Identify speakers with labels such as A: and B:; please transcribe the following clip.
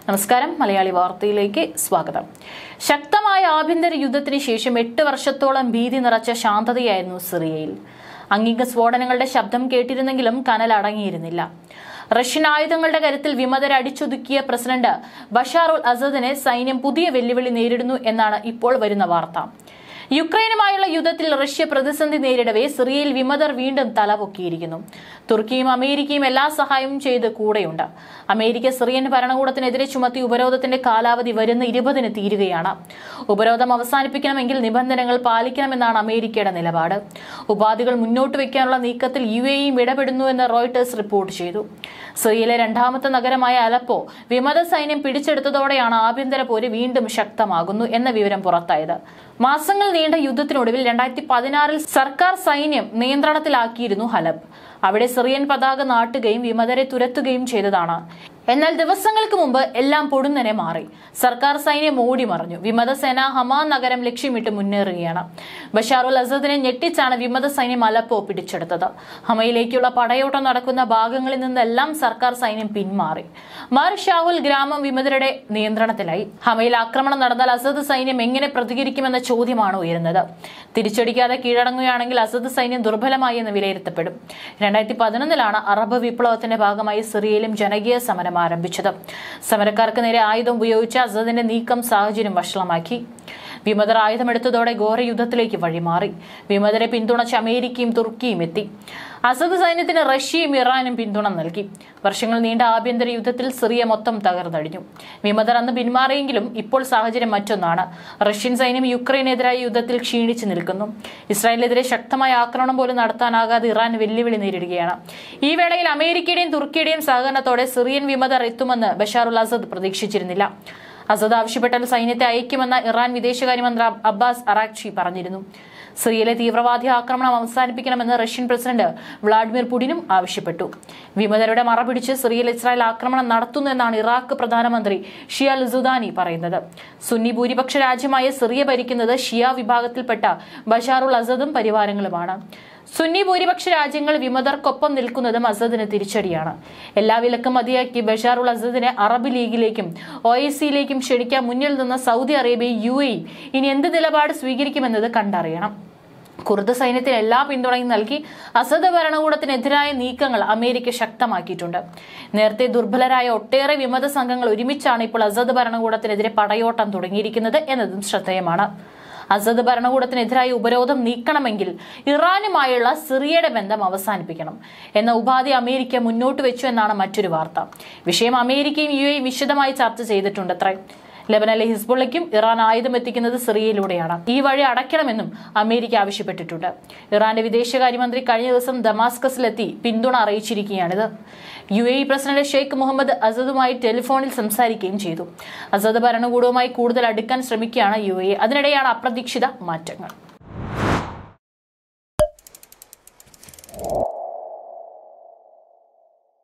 A: നമസ്കാരം മലയാളി വാർത്തയിലേക്ക് സ്വാഗതം ശക്തമായ ആഭ്യന്തര യുദ്ധത്തിന് ശേഷം എട്ട് വർഷത്തോളം ഭീതി നിറച്ച ശാന്തതയായിരുന്നു സിറിയയിൽ അംഗീക സ്ഫോടനങ്ങളുടെ ശബ്ദം കേട്ടിരുന്നെങ്കിലും കനൽ അടങ്ങിയിരുന്നില്ല റഷ്യൻ ആയുധങ്ങളുടെ കരുത്തിൽ വിമതരെ അടിച്ചൊതുക്കിയ പ്രസിഡന്റ് ബഷാർ ഉൽ അസദിനെ സൈന്യം പുതിയ വെല്ലുവിളി നേരിടുന്നു എന്നാണ് ഇപ്പോൾ വരുന്ന വാർത്ത യുക്രൈനുമായുള്ള യുദ്ധത്തിൽ റഷ്യ പ്രതിസന്ധി നേരിടവേ സിറിയയിൽ വിമതർ വീണ്ടും തലപൊക്കിയിരിക്കുന്നു തുർക്കിയും അമേരിക്കയും എല്ലാ സഹായവും ചെയ്ത് കൂടെയുണ്ട് അമേരിക്ക സിറിയൻ ഭരണകൂടത്തിനെതിരെ ചുമത്തി ഉപരോധത്തിന്റെ കാലാവധി വരുന്ന ഇരുപതിന് തീരുകയാണ് ഉപരോധം അവസാനിപ്പിക്കണമെങ്കിൽ നിബന്ധനകൾ പാലിക്കണമെന്നാണ് അമേരിക്കയുടെ നിലപാട് ഉപാധികൾ മുന്നോട്ട് വയ്ക്കാനുള്ള നീക്കത്തിൽ യു എയും ഇടപെടുന്നുവെന്ന് റോയിട്ടേഴ്സ് റിപ്പോർട്ട് ചെയ്തു സിറിയയിലെ രണ്ടാമത്തെ നഗരമായ അലപ്പോ വിമത സൈന്യം പിടിച്ചെടുത്തതോടെയാണ് ആഭ്യന്തര പോര് വീണ്ടും ശക്തമാകുന്നു എന്ന വിവരം പുറത്തായത് മാസങ്ങൾ നീണ്ട യുദ്ധത്തിനൊടുവിൽ രണ്ടായിരത്തി പതിനാറിൽ സർക്കാർ സൈന്യം നിയന്ത്രണത്തിലാക്കിയിരുന്നു ഹലബ് അവിടെ സിറിയൻ പതാക നാട്ടുകയും വിമതരെ തുരത്തുകയും ചെയ്തതാണ് എന്നാൽ ദിവസങ്ങൾക്ക് മുമ്പ് എല്ലാം പൊടുന്നനെ മാറി സർക്കാർ സൈന്യം ഓടി മറിഞ്ഞു വിമതസേന ഹമാ നഗരം ലക്ഷ്യമിട്ട് മുന്നേറുകയാണ് ബഷാറുൽ അസദിനെ ഞെട്ടിച്ചാണ് വിമത സൈന്യം അലപ്പോ പിടിച്ചെടുത്തത് ഹമയിലേക്കുള്ള പടയോട്ടം നടക്കുന്ന ഭാഗങ്ങളിൽ നിന്നെല്ലാം സർക്കാർ സൈന്യം പിന്മാറി മർ ഷാഹുൽ ഗ്രാമം വിമതരുടെ നിയന്ത്രണത്തിലായി ഹമയിൽ ആക്രമണം നടന്നാൽ അസദ് സൈന്യം എങ്ങനെ പ്രതികരിക്കുമെന്ന ചോദ്യമാണ് ഉയരുന്നത് തിരിച്ചടിക്കാതെ കീഴടങ്ങുകയാണെങ്കിൽ അസദ് സൈന്യം ദുർബലമായി എന്ന് വിലയിരുത്തപ്പെടും രണ്ടായിരത്തി പതിനൊന്നിലാണ് അറബ് വിപ്ലവത്തിന്റെ ഭാഗമായി സിറിയയിലും ജനകീയ സമരം ആരംഭിച്ചത് സമരക്കാർക്ക് നേരെ ആയുധം ഉപയോഗിച്ച അസദിന്റെ നീക്കം സാഹചര്യം വഷളമാക്കി വിമതർ ആയുധമെടുത്തതോടെ ഘോര യുദ്ധത്തിലേക്ക് വഴിമാറി വിമതരെ പിന്തുണച്ച് അമേരിക്കയും തുർക്കിയും എത്തി അസദ് സൈന്യത്തിന് റഷ്യയും ഇറാനും പിന്തുണ നൽകി വർഷങ്ങൾ നീണ്ട ആഭ്യന്തര യുദ്ധത്തിൽ സിറിയ മൊത്തം തകർന്നടിഞ്ഞു വിമതർ അന്ന് പിന്മാറിയെങ്കിലും ഇപ്പോൾ സാഹചര്യം മറ്റൊന്നാണ് റഷ്യൻ സൈന്യം യുക്രൈനെതിരായ യുദ്ധത്തിൽ ക്ഷീണിച്ചു നിൽക്കുന്നു ഇസ്രായേലിനെതിരെ ശക്തമായ ആക്രമണം പോലും നടത്താനാകാതെ ഇറാൻ വെല്ലുവിളി നേരിടുകയാണ് ഈ വേളയിൽ അമേരിക്കയുടെയും തുർക്കിയുടെയും സഹകരണത്തോടെ സിറിയൻ വിമതർ എത്തുമെന്ന് ബഷാറുൽ അസദ് പ്രതീക്ഷിച്ചിരുന്നില്ല അസദ് ആവശ്യപ്പെട്ടാൽ സൈന്യത്തെ അയക്കുമെന്ന ഇറാൻ വിദേശകാര്യമന്ത്രി അബ്ബാസ് അറാക്ചി പറഞ്ഞിരുന്നു സിറിയയിലെ തീവ്രവാദി ആക്രമണം അവസാനിപ്പിക്കണമെന്ന് റഷ്യൻ പ്രസിഡന്റ് വ്ളാഡിമിർ പുടിനും ആവശ്യപ്പെട്ടു വിമതരുടെ മറപിടിച്ച് സിറിയയിൽ ഇസ്രായേൽ ആക്രമണം നടത്തുന്നു എന്നാണ് ഇറാഖ് പ്രധാനമന്ത്രി ഷിയ ലുസുദാനി പറയുന്നത് സുന്നി ഭൂരിപക്ഷ രാജ്യമായ സിറിയ ഭരിക്കുന്നത് ഷിയ വിഭാഗത്തിൽപ്പെട്ട ബഷാറുൽ അസദും പരിവാരങ്ങളുമാണ് സുന്നി ഭൂരിപക്ഷ രാജ്യങ്ങൾ വിമതർക്കൊപ്പം നിൽക്കുന്നതും അസദിന് തിരിച്ചടിയാണ് എല്ലാ വിലക്കും മതിയാക്കി ബഷാറുൽ അസദിനെ അറബ് ലീഗിലേക്കും ഒ ഐ സിയിലേക്കും ക്ഷണിക്കാൻ മുന്നിൽ നിന്ന സൗദി അറേബ്യയും യു എയും ഇനി എന്ത് നിലപാട് സ്വീകരിക്കുമെന്നത് കണ്ടറിയണം കുർദ് സൈന്യത്തിന് എല്ലാ പിന്തുണയും നൽകി അസദ് ഭരണകൂടത്തിനെതിരായ നീക്കങ്ങൾ അമേരിക്ക ശക്തമാക്കിയിട്ടുണ്ട് നേരത്തെ ദുർബലരായ ഒട്ടേറെ വിമത സംഘങ്ങൾ ഒരുമിച്ചാണ് ഇപ്പോൾ അസദ് ഭരണകൂടത്തിനെതിരെ പടയോട്ടം തുടങ്ങിയിരിക്കുന്നത് എന്നതും ശ്രദ്ധേയമാണ് അസദ് ഭരണകൂടത്തിനെതിരായ ഉപരോധം നീക്കണമെങ്കിൽ ഇറാനുമായുള്ള സിറിയയുടെ ബന്ധം അവസാനിപ്പിക്കണം എന്ന ഉപാധി അമേരിക്ക മുന്നോട്ട് വെച്ചു എന്നാണ് മറ്റൊരു വാർത്ത വിഷയം അമേരിക്കയും യു എയും വിശദമായി ചർച്ച ചെയ്തിട്ടുണ്ട് അത്രേ ലെബനനിലെ ഹിസ്ബുള്ളയ്ക്കും ഇറാൻ ആയുധം എത്തിക്കുന്നത് സിറിയയിലൂടെയാണ് ഈ വഴി അടയ്ക്കണമെന്നും അമേരിക്ക ആവശ്യപ്പെട്ടിട്ടുണ്ട് ഇറാന്റെ വിദേശകാര്യമന്ത്രി കഴിഞ്ഞ ദിവസം ദമാസ്കസിലെത്തി പിന്തുണ അറിയിച്ചിരിക്കുകയാണിത് U A president Sheikh Mohammed അസദുമായി ടെലിഫോണിൽ സംസാരിക്കുകയും ചെയ്തു അസദ് ഭരണകൂടവുമായി കൂടുതൽ അടുക്കാൻ ശ്രമിക്കുകയാണ് യു എ അതിനിടെയാണ് അപ്രതീക്ഷിത മാറ്റങ്ങൾ